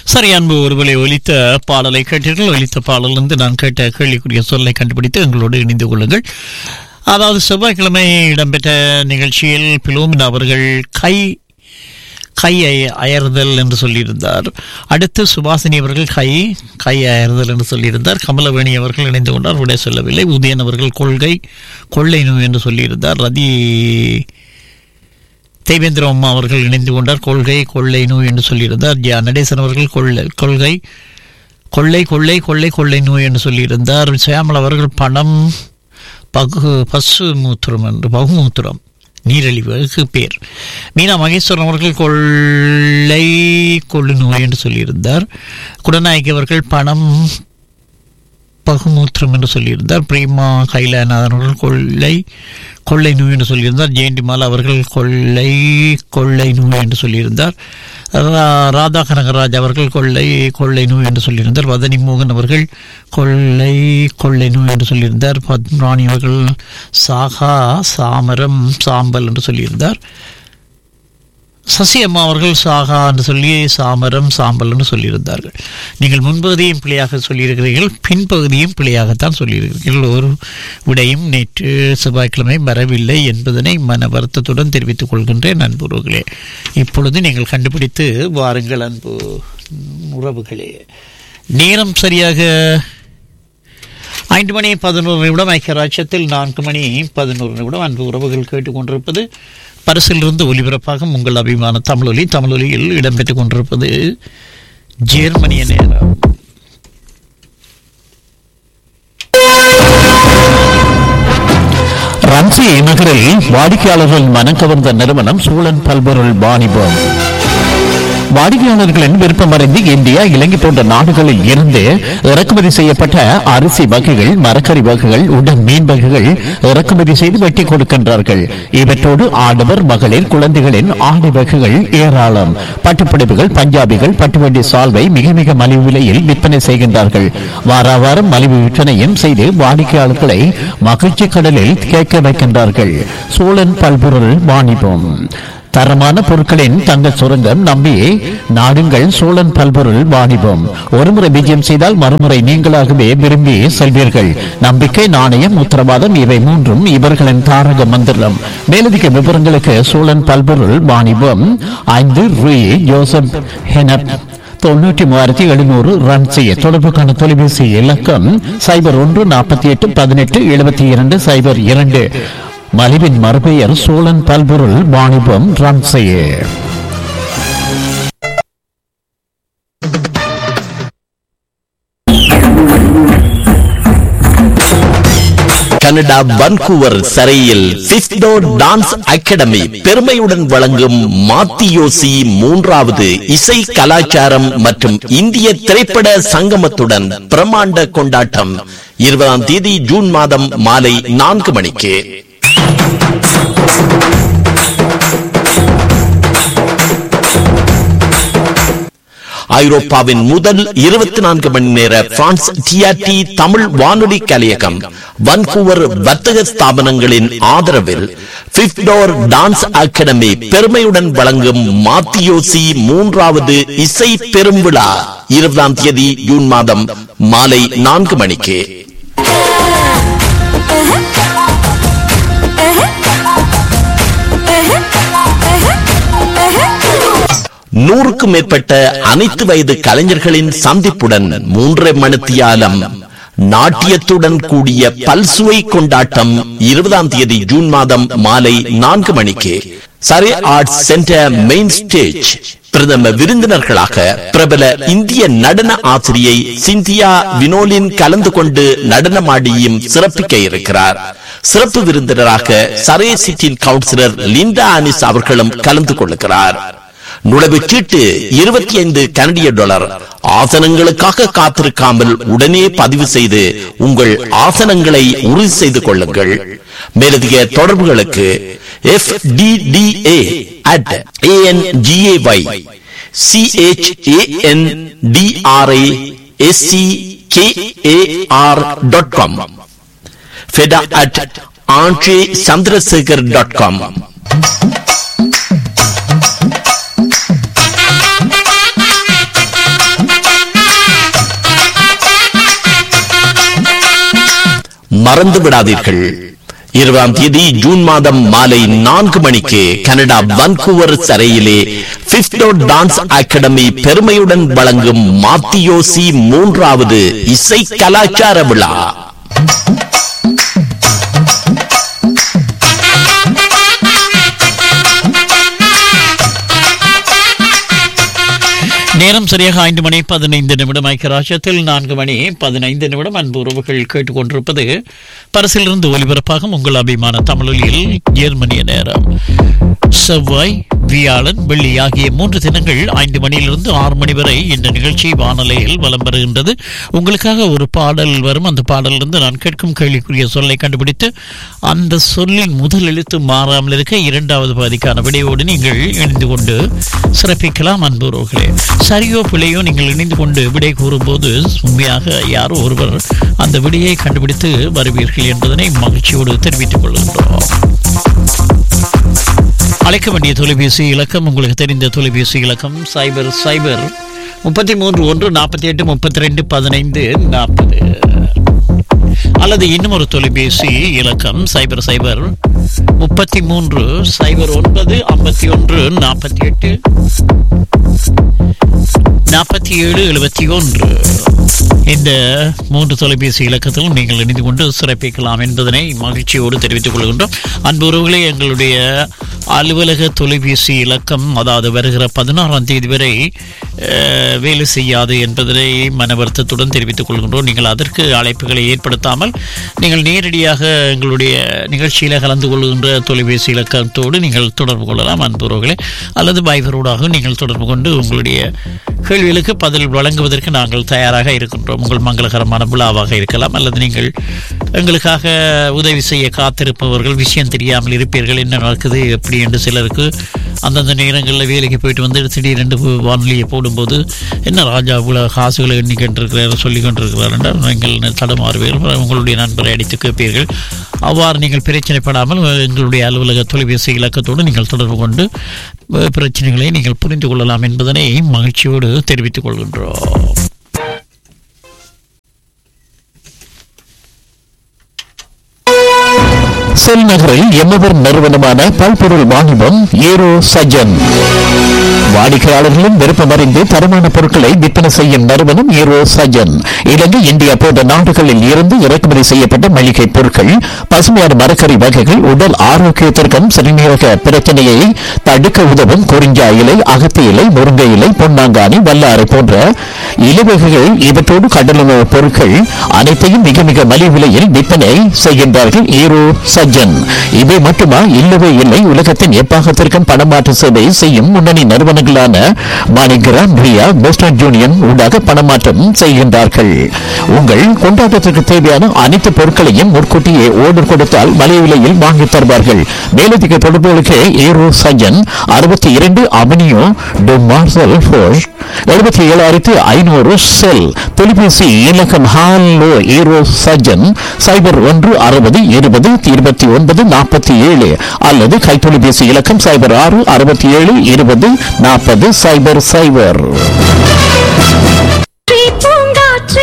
சரி அன்பு ஒருவரை ஒலித்த பாடலை கேட்டீர்கள் ஒலித்த பாடலிருந்து நான் கேட்ட கேள்விக்குரிய சொல்லை கண்டுபிடித்து எங்களோடு இணைந்து கொள்ளுங்கள் அதாவது செவ்வாய்க்கிழமை இடம்பெற்ற நிகழ்ச்சியில் பிலோமினா அவர்கள் கை கை அய- அயர்தல் என்று சொல்லியிருந்தார் அடுத்து சுபாசினி அவர்கள் கை கை அயர்தல் என்று சொல்லியிருந்தார் கமலவேணி அவர்கள் இணைந்து கொண்டார் விடை சொல்லவில்லை உதயன் அவர்கள் கொள்கை கொள்ளை நோய் என்று சொல்லியிருந்தார் ரதி தேவேந்திர அம்மா அவர்கள் இணைந்து கொண்டார் கொள்கை கொள்ளை நோய் என்று சொல்லியிருந்தார் ஜா நடேசன் அவர்கள் கொள்ளை கொள்கை கொள்ளை கொள்ளை கொள்ளை கொள்ளை நோய் என்று சொல்லியிருந்தார் சியாமல் அவர்கள் பணம் பகு பசு மூத்திரம் என்று பகுமூத்திரம் நீரழிவுக்கு பேர் மீனா மகேஸ்வரன் அவர்கள் கொள்ளை கொள்ளு நோய் என்று சொல்லியிருந்தார் குடநாயகி அவர்கள் பணம் பகுமூத்திரம் என்று சொல்லியிருந்தார் பிரேமா கைலாநாதன் அவர்கள் கொள்ளை கொள்ளை நோய் என்று சொல்லியிருந்தார் ஜெயண்டிமால் அவர்கள் கொள்ளை கொள்ளை நோய் என்று சொல்லியிருந்தார் ரா- ராதா கனகராஜ் அவர்கள் கொள்ளை கொள்ளை நோய் என்று சொல்லியிருந்தார் வதனி மோகன் அவர்கள் கொள்ளை கொள்ளை நோய் என்று சொல்லியிருந்தார் பத்மராணி அவர்கள் சாகா சாமரம் சாம்பல் என்று சொல்லியிருந்தார் சசி அம்மா அவர்கள் சாகா என்று சொல்லி சாமரம் சாம்பல் என்று சொல்லியிருந்தார்கள் நீங்கள் முன்பகுதியும் பிழையாக சொல்லியிருக்கிறீர்கள் பின்பகுதியும் பிழையாகத்தான் சொல்லியிருக்கிறீர்கள் ஒரு விடையும் நேற்று செவ்வாய்க்கிழமை வரவில்லை என்பதனை மன வருத்தத்துடன் தெரிவித்துக் கொள்கின்றேன் அன்புறவுகளே இப்பொழுது நீங்கள் கண்டுபிடித்து வாருங்கள் அன்பு உறவுகளே நேரம் சரியாக ஐந்து மணி பதினோரு நிமிடம் ஐக்கிய ராஜ்யத்தில் நான்கு மணி பதினோரு நிமிடம் அன்பு உறவுகள் கேட்டுக்கொண்டிருப்பது பரிசிலிருந்து ஒலிபரப்பாகும் உங்கள் அபிமான தமிழொலி தமிழொலியில் இடம்பெற்றுக் கொண்டிருப்பது ஜெர்மனிய நேரம் ரன்சி நகரில் வாடிக்கையாளர்கள் மனம் கவர்ந்த நிறுவனம் சூழன் பல்பொருள் வாணிபம் வாடிக்கையாளர்களின் விருப்பமறிந்து இந்தியா இலங்கை போன்ற நாடுகளில் இருந்து இறக்குமதி செய்யப்பட்ட அரிசி வகைகள் மரக்கறி வகைகள் உடன் மீன் வகைகள் இறக்குமதி செய்து வெட்டி கொடுக்கின்றார்கள் இவற்றோடு ஆடவர் மகளிர் குழந்தைகளின் ஆடை வகைகள் ஏராளம் பட்டுப்புடவைகள் பஞ்சாபிகள் பட்டுவண்டி சால்வை மிக மிக மலிவு விலையில் விற்பனை செய்கின்றார்கள் வாரா வாரம் மலிவு விற்பனையும் செய்து வாடிக்கையாளர்களை மகிழ்ச்சி கடலில் கேட்க வைக்கின்றார்கள் சோழன் பல்பொருள் வாணிபம் தரமான பொருட்களின் தங்கள் சுரங்கம் நம்பி நாடுங்கள் சோழன் பல்பொருள் வாணிபம் ஒருமுறை விஜயம் செய்தால் மறுமுறை நீங்களாகவே விரும்பி செல்வீர்கள் நம்பிக்கை நாணயம் உத்தரவாதம் இவை மூன்றும் இவர்களின் தாரக மந்திரம் மேலதிக விவரங்களுக்கு சோழன் பல்பொருள் வாணிபம் ஐந்து ரூ ஜோசப் ஹெனப் தொண்ணூற்றி மூவாயிரத்தி எழுநூறு ரன் செய்ய தொடர்புக்கான தொலைபேசி இலக்கம் சைபர் ஒன்று நாற்பத்தி எட்டு பதினெட்டு எழுபத்தி இரண்டு சைபர் இரண்டு மலிவின் மறுபெயர் சோழன் பல்பொருள் வாணிபம் ரன் செய்ய கனடா வன்கூவர் சரையில் சிஸ்டோ டான்ஸ் அகாடமி பெருமையுடன் வழங்கும் மாத்தியோசி மூன்றாவது இசை கலாச்சாரம் மற்றும் இந்திய திரைப்பட சங்கமத்துடன் பிரமாண்ட கொண்டாட்டம் இருபதாம் தேதி ஜூன் மாதம் மாலை நான்கு மணிக்கு ஐரோப்பாவின் முதல் இருபத்தி நான்கு மணி நேர பிரான்ஸ் டிஆர்டி தமிழ் வானொலி கலையகம் வன்கூவர் வர்த்தக ஸ்தாபனங்களின் ஆதரவில் பிப்டோர் டான்ஸ் அகாடமி பெருமையுடன் வழங்கும் மாத்தியோசி மூன்றாவது இசை பெரும்விழா இருபதாம் தேதி ஜூன் மாதம் மாலை நான்கு மணிக்கு நூறுக்கும் மேற்பட்ட அனைத்து வயது கலைஞர்களின் சந்திப்புடன் மூன்றரை மணித்தியாலம் நாட்டியத்துடன் கூடிய பல்சுவை கொண்டாட்டம் இருபதாம் தேதி ஜூன் மாதம் மாலை நான்கு மணிக்கு Surrey arts centre main stage பிரதம விருந்தினர்களாக பிரபல இந்திய நடன ஆசிரியை சிந்தியா வினோலின் கலந்து கொண்டு நடனமாடியும் சிறப்பிக்க இருக்கிறார் சிறப்பு விருந்தினராக சரே சிட்டின் கவுன்சிலர் லிண்டா அனிஸ் அவர்களும் கலந்து கொள்ளுகிறார் நுழைவுச் சீட்டு இருபத்தி ஐந்து கனடிய டாலர் ஆசனங்களுக்காக காத்திருக்காமல் உடனே பதிவு செய்து உங்கள் ஆசனங்களை உறுதி செய்து கொள்ளுங்கள் மேலதிக தொடர்புகளுக்கு F T T A at A N G A Y C H A N D R I S C K A R dot com ஃபெடா at Andre Chandrasekar dot com மறந்து விடாதீர்கள் இருபதாம் தேதி ஜூன் மாதம் மாலை நான்கு மணிக்கு கனடா வன்கூவர் சரையிலே பிப்டோ டான்ஸ் அகாடமி பெருமையுடன் வழங்கும் மாத்தியோசி மூன்றாவது இசை கலாச்சார விழா நேரம் சரியாக ஐந்து மணி பதினைந்து நிமிடம் ஐக்கியராஜ்யத்தில் நான்கு மணி பதினைந்து நிமிடம் அன்பு உறவுகள் கேட்டுக்கொண்டிருப்பது பரிசிலிருந்து ஒலிபரப்பாகும் உங்கள் அபிமான தமிழொலியில் ஜெர்மனிய நேரம் செவ்வாய் வியாழன் வெள்ளி ஆகிய மூன்று தினங்கள் ஐந்து மணியிலிருந்து ஆறு மணி வரை இந்த நிகழ்ச்சி வானொலியில் வலம் வருகின்றது உங்களுக்காக ஒரு பாடல் வரும் அந்த பாடலிருந்து நான் கேட்கும் கேள்விக்குரிய சொல்லை கண்டுபிடித்து அந்த சொல்லின் முதல் எழுத்து மாறாமல் இருக்க இரண்டாவது பகுதிக்கான விடையோடு நீங்கள் இணைந்து கொண்டு சிறப்பிக்கலாம் அன்புறவர்களே சரியோ பிழையோ நீங்கள் இணைந்து கொண்டு விடை கூறும்போது உண்மையாக யாரோ ஒருவர் அந்த விடையை கண்டுபிடித்து வருவீர்கள் என்பதனை மகிழ்ச்சியோடு தெரிவித்துக் கொள்கின்றோம் அழைக்க வேண்டிய தொலைபேசி இலக்கம் உங்களுக்கு தெரிந்த தொலைபேசி இலக்கம் சைபர் சைபர் முப்பத்தி மூன்று ஒன்று நாற்பத்தி எட்டு முப்பத்தி ரெண்டு பதினைந்து நாற்பது அல்லது இன்னும் ஒரு தொலைபேசி இலக்கம் சைபர் சைபர் முப்பத்தி மூன்று சைபர் ஒன்பது ஐம்பத்தி ஒன்று நாற்பத்தி எட்டு நாற்பத்தி ஏழு எழுபத்தி ஒன்று இந்த மூன்று தொலைபேசி இலக்கத்திலும் நீங்கள் இணைந்து கொண்டு சிறப்பிக்கலாம் என்பதனை மகிழ்ச்சியோடு தெரிவித்துக் கொள்கின்றோம் அன்பு உறவுகளே எங்களுடைய அலுவலக தொலைபேசி இலக்கம் அதாவது வருகிற பதினாறாம் தேதி வரை அஹ், வேலை செய்யாது என்பதனை மன வருத்தத்துடன் தெரிவித்துக் கொள்கின்றோம் நீங்கள் அதற்கு அழைப்புகளை ஏற்படுத்தாமல் நீங்கள் நேரடியாக எங்களுடைய நிகழ்ச்சியில் கலந்து கொள்கின்ற தொலைபேசி இலக்கத்தோடு நீங்கள் தொடர்பு கொள்ளலாம் அன்புறவுகளே அல்லது பைபரோடாக நீங்கள் தொடர்பு கொண்டு உங்களுடைய கேள்விகளுக்கு பதில் வழங்குவதற்கு நாங்கள் தயாராக இருக்கின்றோம் உங்கள் மங்களகரமான விழாவாக இருக்கலாம் அல்லது நீங்கள் எங்களுக்காக உதவி செய்ய காத்திருப்பவர்கள் விஷயம் தெரியாமல் இருப்பீர்கள் என்ன நடக்குது எப்படி என்று சிலருக்கு அந்தந்த நேரங்களில் வேலைக்கு போயிட்டு வந்து திடீரென்று வானொலியை போடும்போது என்ன ராஜா இவ்வளோ காசுகளை எண்ணி கொண்டிருக்கிறார் சொல்லி கொண்டிருக்கிறார் என்றால் நீங்கள் தடுமாறுவீர்கள் உங்களுடைய நண்பரை அடித்து கேட்பீர்கள் அவ்வாறு நீங்கள் பிரச்சனைப்படாமல் எங்களுடைய அலுவலக தொலைபேசி இலக்கத்தோடு நீங்கள் தொடர்பு கொண்டு அஹ், பிரச்சனைகளை நீங்கள் புரிந்து கொள்ளலாம் என்பதனை மகிழ்ச்சியோடு தெரிவித்துக் கொள்கின்றோம் செல் நகரில் எம்மவர் நிறுவனமான பல்பொருள் வாணிபம் ஏரோ சஜன் வாடிக்கையாளர்களும் விருப்பமறிந்து தரமான பொருட்களை விற்பனை செய்யும் நிறுவனம் ஏரோ சஜன் இலங்கை இந்தியா போன்ற நாடுகளில் இருந்து இறக்குமதி செய்யப்பட்ட மளிகை பொருட்கள் பசுமையான மரக்கறி வகைகள் உடல் ஆரோக்கியத்திற்கும் சிறுநீரக பிரச்சனையை தடுக்க உதவும் குறிஞ்சா இலை அகத்தி இலை முருங்கை இலை பொன்னாங்கானி வல்லாறு போன்ற இலைவகைகள் இவற்றோடு கடலுணவு பொருட்கள் அனைத்தையும் மிக மிக மலிவு விலையில் விற்பனை செய்கின்றார்கள் ஈரோ சஜ்ஜன் இவை மட்டுமா இல்லவே இல்லை உலகத்தின் எப்பாகத்திற்கும் பணமாற்று சேவை செய்யும் முன்னணி நிறுவனங்களான மாணிகிராம் ரியா வெஸ்டர்ன் யூனியன் ஊடாக பணமாற்றம் செய்கின்றார்கள் உங்கள் கொண்டாட்டத்திற்கு தேவையான அனைத்து பொருட்களையும் முன்கூட்டியே ஓர்டர் கொடுத்தால் மலிவு விலையில் வாங்கி தருவார்கள் மேலதிக தொடர்புகளுக்கு ஈரோ சஜ்ஜன் அறுபத்தி இரண்டு அவனியோ டு மார்சல் ஃபோர்ஸ் எழுபத்தி ஏழாயிரத்தி ஐநூறு செல் தொலைபேசி இலக்கம் ஹாலோ ஈரோ சஜன் சைபர் ஒன்று அறுபது இருபது இருபத்தி ஒன்பது நாற்பத்தி ஏழு அல்லது கைத்தொலைபேசி இலக்கம் சைபர் ஆறு அறுபத்தி ஏழு இருபது நாற்பது சைபர் சைபர் பூங்காற்றே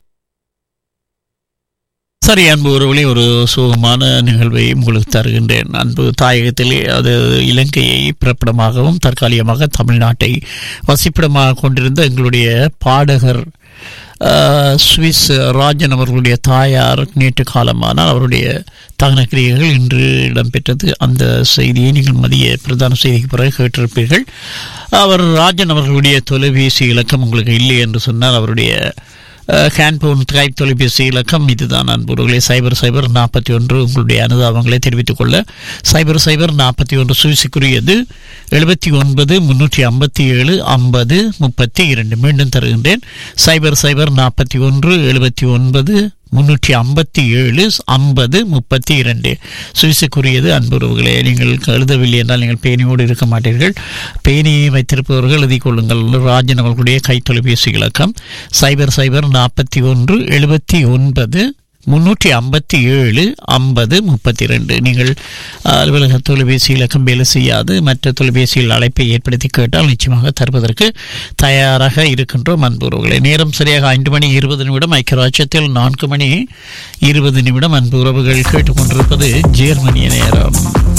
சரி அன்பு ஒருவழி ஒரு சுகமான நிகழ்வை உங்களுக்கு தருகின்றேன் அன்பு தாயகத்திலே அது இலங்கையை பிறப்பிடமாகவும் தற்காலிகமாக தமிழ்நாட்டை வசிப்பிடமாக கொண்டிருந்த எங்களுடைய பாடகர் அஹ், சுவிஸ் ராஜன் அவர்களுடைய தாயார் நேற்று காலமானால் அவருடைய தகன கிரியைகள் இன்று இடம்பெற்றது அந்த செய்தியை நீங்கள் மதிய பிரதான செய்திக்கு பிறகு கேட்டிருப்பீர்கள் அவர் ராஜன் அவர்களுடைய தொலைபேசி இலக்கம் உங்களுக்கு இல்லை என்று சொன்னால் அவருடைய ஹேண்ட்போன் கை தொலைபேசி இலக்கம் இதுதான் அன்புறவுகளே சைபர் சைபர் நாற்பத்தி ஒன்று உங்களுடைய அனுதாபங்களை தெரிவித்துக் கொள்ள சைபர் சைபர் நாற்பத்தி ஒன்று சுவிசுக்குரியது எழுபத்தி ஒன்பது முன்னூற்றி ஐம்பத்தி ஏழு ஐம்பது முப்பத்தி இரண்டு மீண்டும் தருகின்றேன் சைபர் சைபர் நாற்பத்தி ஒன்று எழுபத்தி ஒன்பது முன்னூற்றி ஐம்பத்தி ஏழு ஐம்பது முப்பத்தி இரண்டு சுவிசுக்குரியது அன்புறவுகளே நீங்கள் எழுதவில்லை என்றால் நீங்கள் பேணியோடு இருக்க மாட்டீர்கள் பேணியை வைத்திருப்பவர்கள் எழுதிக் கொள்ளுங்கள் ராஜன் அவர்களுடைய கை தொலைபேசி இலக்கம் சைபர் சைபர் நாற்பத்தி ஒன்று எழுபத்தி ஒன்பது முன்னூற்றி ஐம்பத்தி ஏழு ஐம்பது முப்பத்தி ரெண்டு நீங்கள் அலுவலக தொலைபேசி இலக்கம் வேலை செய்யாது மற்ற தொலைபேசியில் அழைப்பை ஏற்படுத்தி கேட்டால் நிச்சயமாக தருவதற்கு தயாராக இருக்கின்றோம் அன்புறவுகளை நேரம் சரியாக ஐந்து மணி இருபது நிமிடம் ஐக்கியராட்சியத்தில் நான்கு மணி இருபது நிமிடம் அன்பு உறவுகள் கேட்டுக்கொண்டிருப்பது ஜெர்மனிய நேரம்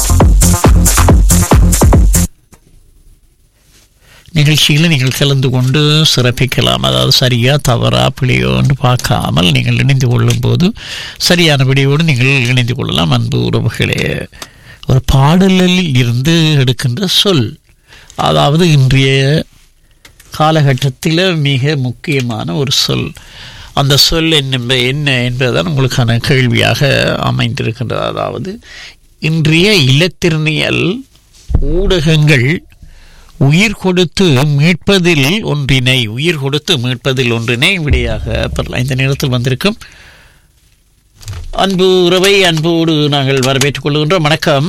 நிகழ்ச்சியில் நீங்கள் கலந்து கொண்டு சிறப்பிக்கலாம் அதாவது சரியா தவறா பிழையோன்னு பார்க்காமல் நீங்கள் இணைந்து கொள்ளும் போது சரியான விடையோடு நீங்கள் இணைந்து கொள்ளலாம் அன்பு உறவுகளே ஒரு பாடலில் இருந்து எடுக்கின்ற சொல் அதாவது இன்றைய காலகட்டத்தில் மிக முக்கியமான ஒரு சொல் அந்த சொல் என்ன என்ன என்பதுதான் உங்களுக்கான கேள்வியாக அமைந்திருக்கின்றது அதாவது இன்றைய இலத்திரனியல் ஊடகங்கள் உயிர் கொடுத்து மீட்பதில் ஒன்றினை உயிர் கொடுத்து மீட்பதில் ஒன்றினை விடையாக பெறலாம் இந்த நேரத்தில் வந்திருக்கும் அன்பு உறவை அன்போடு நாங்கள் வரவேற்றுக் கொள்கின்றோம் வணக்கம்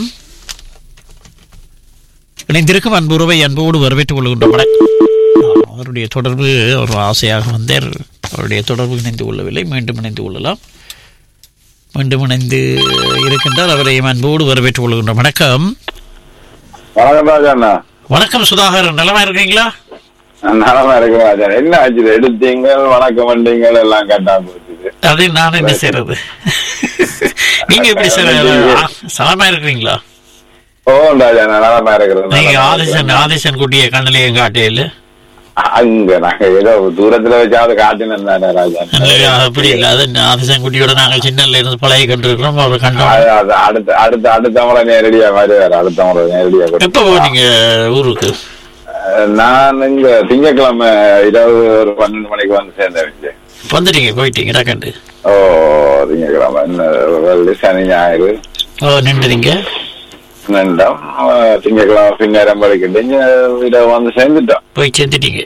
இணைந்திருக்கும் அன்பு உறவை அன்போடு வரவேற்றுக் கொள்கின்றோம் வணக்கம் அவருடைய தொடர்பு ஒரு ஆசையாக வந்தார் அவருடைய தொடர்பு இணைந்து கொள்ளவில்லை மீண்டும் இணைந்து கொள்ளலாம் மீண்டும் இணைந்து இருக்கின்றார் அவரை அன்போடு வரவேற்றுக் கொள்கின்றோம் வணக்கம் வணக்கம் ராஜா அண்ணா வணக்கம் சுதாகர் நலமா இருக்கீங்களா நலமா இருக்கு ராஜா என்ன ஆச்சு எடுத்தீங்க வணக்கம் வந்தீங்க எல்லாம் கட்டா போச்சுது அது நான் என்ன செய்யறது நீங்க எப்படி சார் சலமா இருக்கிறீங்களா ஓ ராஜா நான் நலமா இருக்கிறேன் நீங்க நலமா ஆதிசன் இருக்கிறேன். ஆதிசன் குட்டிய கண்ணிலையும் காட்டையில அங்க நாங்க ஏதோ தூரத்துல வச்சாவது காட்டினேன் தானே ராஜா அப்படி இல்ல அது ஆதிசன் குட்டியோட நாங்கள் சின்னல இருந்து பழகி கண்டிருக்கிறோம் அவர் கண்டோம் அது- அது அடுத்த அடுத்த அடுத்த முறை நேரடியா வருவார் அடுத்த முறை நேரடியா எப்ப வருவார். போனீங்க ஊருக்கு நான் இங்க திங்கட்கிழமை இரவு ஒரு பன்னெண்டு மணிக்கு வந்து சேர்ந்தேன் வந்துட்டீங்க போயிட்டீங்க டக்கண்டு ஓ திங்கட்கிழமை இன்னும் வெள்ளி சனி ஞாயிறு ஓ நின்றுறீங்க நின்றோம் திங்கட்கிழமை பின்னேரம் படிக்கிட்டு இங்க வந்து சேர்ந்துட்டோம் போய் சேர்ந்துட்டீங்க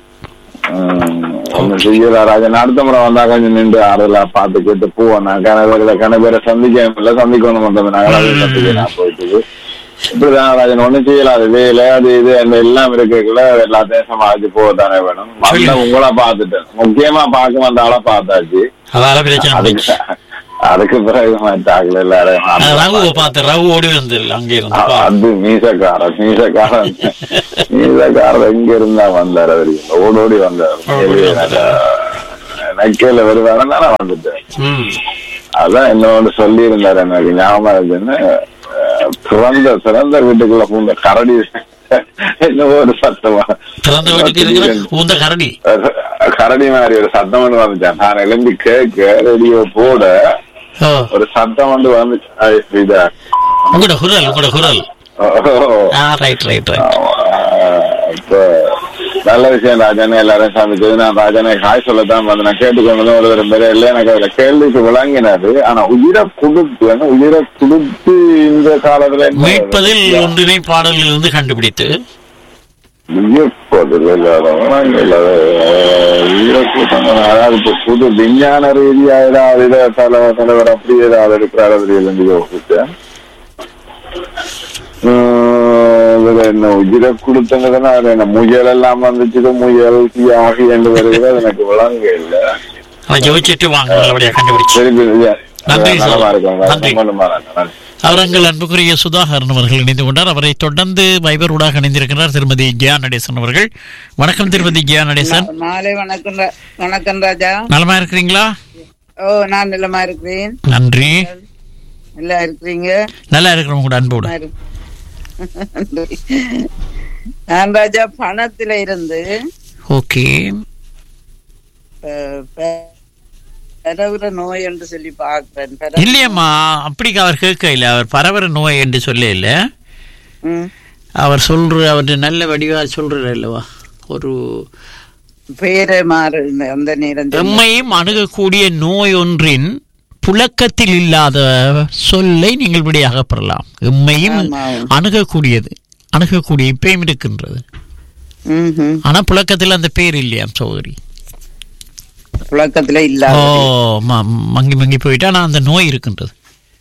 ஒன்னும் செய்யல ராஜன் அடுத்த முறை வந்தா கொஞ்சம் நின்று ஆறுதலா பார்த்து கேட்டு போவோம் நான் கணவர்களை கணவரை சந்திக்க இல்ல சந்திக்கணும் மட்டும் நாங்களாவே சந்திக்க நான் போயிட்டு இப்படிதான் ராஜன் ஒண்ணும் செய்யலாது வேலை அது இது அந்த எல்லாம் இருக்குல்ல எல்லாத்தையும் சமாளிச்சு போகத்தானே வேணும் வந்த உங்களை பார்த்துட்டேன் முக்கியமா பார்க்க வந்த ஆளை பார்த்தாச்சு அதால பிரச்சனை அதுக்கு போச்சு அதுக்கு பிறகு மாட்டாங்களே எல்லாரும் அது ரகு பார்த்து ரகு ஓடி வந்து அங்க இருந்து பா. அது மீசக்காரன் மீசக்காரன் மீசக்காரர் எங்க இருந்தா வந்தார் அவரு ஓடோடி வந்தார் ஓடோடி வந்தாரு. நக்கையில வருவாருன்னு நான் வந்துட்டேன் ம். அதான் என்னோட சொல்லி இருந்தாரு எனக்கு ஞாபகம் இருக்குன்னு அஹ், பிறந்த பிறந்த வீட்டுக்குள்ள பூந்த கரடி என்னவோ ஒரு சத்தமா திறந்த வீட்டுக்கு இருக்கிற ஊந்த கரடி கரடி மாதிரி ஒரு சத்தம் ஒன்று வந்துச்சான் நான் எழும்பி கேட்க ரேடியோ போட ஓ ஒரு சத்தம் வந்து வந்துச்சு அது இதா உங்களோட குரல் உங்களோட குரல் ஓ. ஆ ரைட் ரைட் ரைட் இப்ப நல்ல விஷயம் ராஜானே எல்லாரும் சந்திச்சது நான் ராஜானே காய் சொல்லத்தான் வந்து நான் கேட்டுக்கொண்டு ஒரு ஒரு முறை இல்லை எனக்கு அதுல கேள்விக்கு விளங்கினாரு ஆனா உயிரை கொடுத்து ஆனா உயிரை கொடுத்து இந்த காலத்துல என்ன- மீட்பதில் ஒன்றினை பாடலில் இருந்து கண்டுபிடித்து வியப்பதில் இல்லாத வளங்கள் உயிரை கொடுத்தாங்க அதாவது இப்ப புது விஞ்ஞான ரீதியா ஏதாவது இதை தலைவர் தலைவர் அப்படி ஏதாவது இருக்கிறார் அதுல இருந்து யோசிச்சேன் உம், இதுல என்ன உயிரை கொடுத்தங்கன்னா அது என்ன முயல் எல்லாம் வந்துச்சு முயல் தியாகி என்று வருகிறது எனக்கு விளங்க இல்ல அதை ஜெயிச்சிட்டு வாங்க நல்லபடியா கண்டுபிடிச்சு திருப்பி இது- நன்றி சார். நலமா இருக்கும். நன்றி. ரொம்ப நன்றி. அவர் எங்கள் அன்புக்குரிய சுதாகரன் அவர்கள் இணைந்து கொண்டார் அவரை தொடர்ந்து வைபர் ஊடாக இணைந்திருக்கிறார் திருமதி ஜியா நடேசன் அவர்கள் வணக்கம் திருமதி ஜியா நடேசன் மாலை வணக்கம் ரா- வணக்கம் ராஜா நலமா இருக்கிறீங்களா ஓ நான் நிலமா இருக்கிறேன் நன்றி நல்லா இருக்கிறீங்க நல்லா இருக்கிறோம் உங்களோட அன்போடு நன்றி. நான் ராஜா பணத்துல இருந்து ஓகே அஹ், ப- பரவுற நோய் என்று சொல்லி பார்க்கிறேன் பரவு- இல்லையம்மா அப்படி அவர் கேட்க இல்லை அவர் பரவர நோய் என்று சொல்ல இல்லை ம். அவர் சொல்ற அவர் நல்ல வடிவா சொல்றாரு அல்லவா ஒரு பேரை மாறு அந்த நேரம் சொல்லு. எம்மையும் அணுகக்கூடிய நோய் ஒன்றின் புழக்கத்தில் இல்லாத சொல்லை நீங்கள் விடையாக பெறலாம் எம்மையும் ஆமா. அணுகக்கூடியது அணுகக்கூடிய இப்பயும் இருக்கின்றது ம்ஹும். ஆனா புழக்கத்தில் அந்த பேர் இல்லையாம் சௌகரி புழக்கத்துல ஓ இல்லாத ம- மங்கி மங்கி போயிட்டு ஆனா அந்த நோய் இருக்கின்றது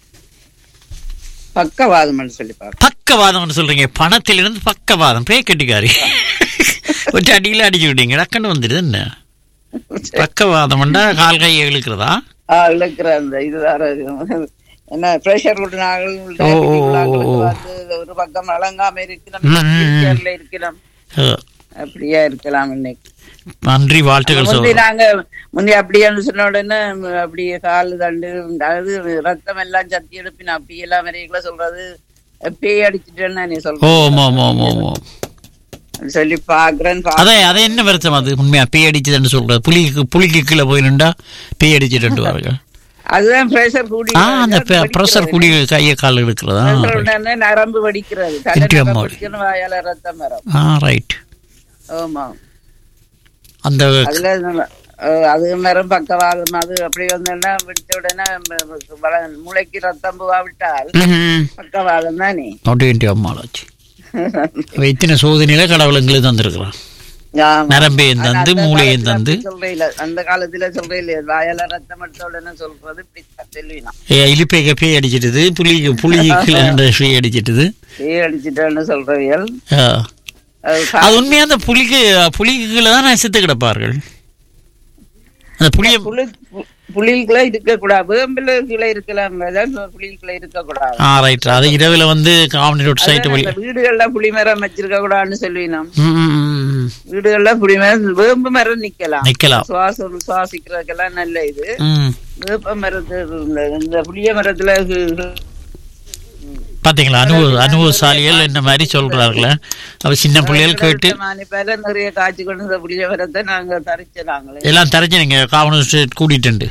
பக்கவாதம் சொல்லி பார்க்க பக்கவாதம்னு சொல்றீங்க பணத்திலிருந்து பக்கவாதம் பே கட்டிக்காரி ஒரு அடியில அடிச்சு விட்டீங்க டக்குன்னு வந்துடுது என்ன பக்கவாதம்ண்டா கால் கையை இழுக்கிறதா ஆ, இழுக்கிற அந்த இதுதான் என்ன பிரஷர் விடுனாங்கள் ஓ, ஓ, ஓ, ஓ. வந்து ஒரு பக்கம் வழங்காம இருக்கிறோம் ம், ம், ம். சேர்ல இருக்கிறோம் அஹ், அப்படியா இருக்கலாம் இன்னைக்கு நன்றி வாழ்த்துக்கள் முந்தி சொல்றோம் நாங்க முந்தி அப்படியே சொன்ன உடனே ம், அப்படியே கால் தண்டு அதாவது ரத்தம் எல்லாம் சத்தி எடுப்பின அப்படி எல்லாம் வரைகளை சொல்றது பேய் அடிச்சுட்டேன்னு நீ ஓ சொல்ற ஆமா ஆமா ஆமா ஆமா சொல்லி பாக்குறேன் அதே அதே என்ன வருத்தம் அது உண்மையா பேய் அடிச்சதுன்னு சொல்றது புலிக்கு புலிக்கு கீழே போய் நின்றா பேய் அடிச்சுட்டு வாருங்க அதுதான் பிரஷர் கூடி ஆ அந்த ப்ரெஷர் குடி கையை கால் எடுக்கிறதா pressure உடனே நரம்பு வெடிக்கிறது தலை இன்றைய நரம்பு மாதிரி. வெடிக்கணும், வாயால ரத்தம் வரும் ஆ ரைட் ஆமா அந்த அதுல நம்ம- அஹ் அது நேரம் பக்கவாதம் அது அப்படி வந்தோன்னா வெடிச்ச உடனே ம- வள- மூளைக்கு ரத்தம் போகாவிட்டால் பக்கவாதம் தானே நோட்டி அம்மாளாச்சு இத்தனை சோதனையில கடவுள் எங்களுக்கு தந்திருக்கிறான் ஆமா. நரம்பையும் ஆனா தந்து அந்த மூளையும் காலத்துல தந்து அப்படி சொல்றேன் அந்த காலத்துல சொல்றேன் இல்லையா வாயால ரத்தம் எடுத்த உடனே சொல்றது இப்படி சொல்லுவீனா ஏ, இலிப்பைக்கு பேய் அடிச்சிட்டுது புலிக்கு புலிக்கு பேய் அடிச்சிட்டுது பேய் அடிச்சிட்டேன்னு சொல்றவியல் ஆ. அது அது உண்மையா அந்த புலிக்கு புலிக்கு கீழே தான் செத்து கிடப்பார்கள் அந்த புளிய புலி பு- புலிக்குள்ள இருக்க கூடாது வேம்பில கீழே இருக்கலாம் அதான் புலிக்குள்ள இருக்க கூடாது ஆ ரைட் அது இரவுல வந்து காமனி ரோட் சைட்டு வழி அதான் வீடுகள்ல புளி மரம் வச்சிருக்க கூடாதுன்னு சொல்லுவீனம் ம், ம், ம், ம். வீடுகள்ல புளி மரம் வேம்பு மரம் நிக்கலாம் நிக்கலாம் சுவாசம் சுவாசிக்கிறதுக்கெல்லாம் நல்ல இது ம் வேப்ப மரத்து இந்த- இந்த புளிய மரத்துல இது- பாத்தீங்களா அனுபவ அனுபவசாலிகள் இந்த மாதிரி சொல்றாங்களே அவ சின்ன பிள்ளைகள் கேட்டு மானிப்பால நிறைய காய்ச்சி கொண்டு இந்த புளிய மரத்தை நாங்க தரிச்சு நாங்களே எல்லாம் தரைச்சு நீங்க காமனி கூட்டிட்டு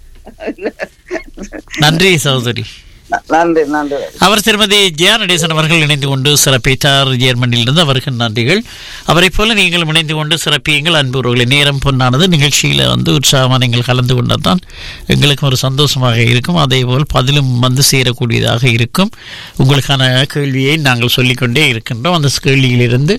நன்றி சகோதரி நன்றி நன்றி அவர் திருமதி ஜெயா நடேசன் அவர்கள் இணைந்து கொண்டு சிறப்பித்தார் ஜெர்மனியிலிருந்து அவருக்கு நன்றிகள் அவரை போல நீங்கள் இணைந்து கொண்டு சிறப்பியுங்கள் அன்புறவுகளை நேரம் பொன்னானது நிகழ்ச்சியில் வந்து உற்சாகமாக நீங்கள் கலந்து கொண்டதான் எங்களுக்கும் ஒரு சந்தோஷமாக இருக்கும் அதே போல் பதிலும் வந்து சேரக்கூடியதாக இருக்கும் உங்களுக்கான கேள்வியை நாங்கள் சொல்லிக்கொண்டே இருக்கின்றோம் அந்த கேள்வியிலிருந்து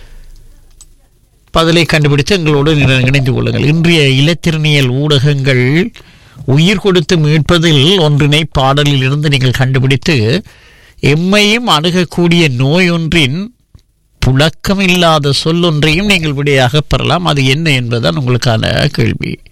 பதிலை கண்டுபிடித்து எங்களோடு இணை- இணைந்து கொள்ளுங்கள் இன்றைய இலத்திரனியல் ஊடகங்கள் உயிர் கொடுத்து மீட்பதில் ஒன்றினை பாடலில் இருந்து நீங்கள் கண்டுபிடித்து எம்மையும் அணுகக்கூடிய நோய் ஒன்றின் புழக்கமில்லாத சொல்லொன்றையும் நீங்கள் விடையாக பெறலாம் அது என்ன என்பதுதான் உங்களுக்கான கேள்வி